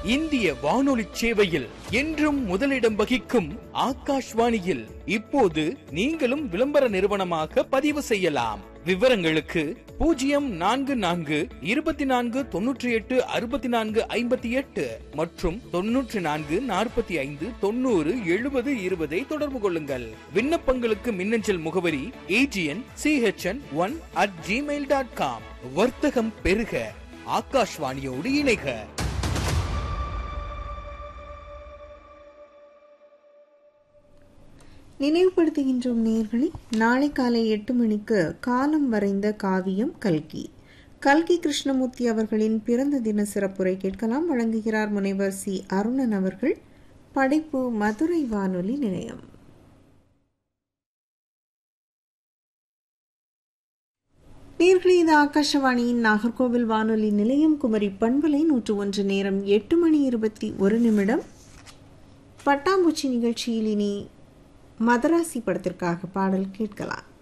இந்திய வானொலி சேவையில் என்றும் முதலிடம் வகிக்கும் ஆகாஷ்வாணியில் இப்போது நீங்களும் விளம்பர நிறுவனமாக பதிவு செய்யலாம் விவரங்களுக்கு பூஜ்ஜியம் நான்கு நான்கு இருபத்தி நான்கு தொன்னூற்றி எட்டு அறுபத்தி நான்கு ஐம்பத்தி எட்டு மற்றும் தொன்னூற்றி நான்கு நாற்பத்தி ஐந்து தொண்ணூறு எழுபது இருபதை தொடர்பு கொள்ளுங்கள் விண்ணப்பங்களுக்கு மின்னஞ்சல் முகவரி AGN CHN one at Gmail dot com வர்த்தகம் பெருக ஆகாஷ்வாணியோடு இணைக நினைவுபடுத்துகின்றோம் நேர்களை நாளை காலை எட்டு மணிக்கு காலம் வரைந்த காவியம் கல்கி கல்கி கிருஷ்ணமூர்த்தி அவர்களின் பிறந்த தின சிறப்புரை கேட்கலாம் வழங்குகிறார் முனைவர் சி அருணன் அவர்கள் படைப்பு மதுரை வானொலி நிலையம் நேர்களே இது ஆகாஷவாணியின் நாகர்கோவில் வானொலி நிலையம் குமரி பண்பலை நூற்று ஒன்று நேரம் எட்டு மணி இருபத்தி ஒரு நிமிடம் பட்டாம்பூச்சி நிகழ்ச்சியில் இனி மதராசி படத்திற்காக பாடல் கேட்கலாம்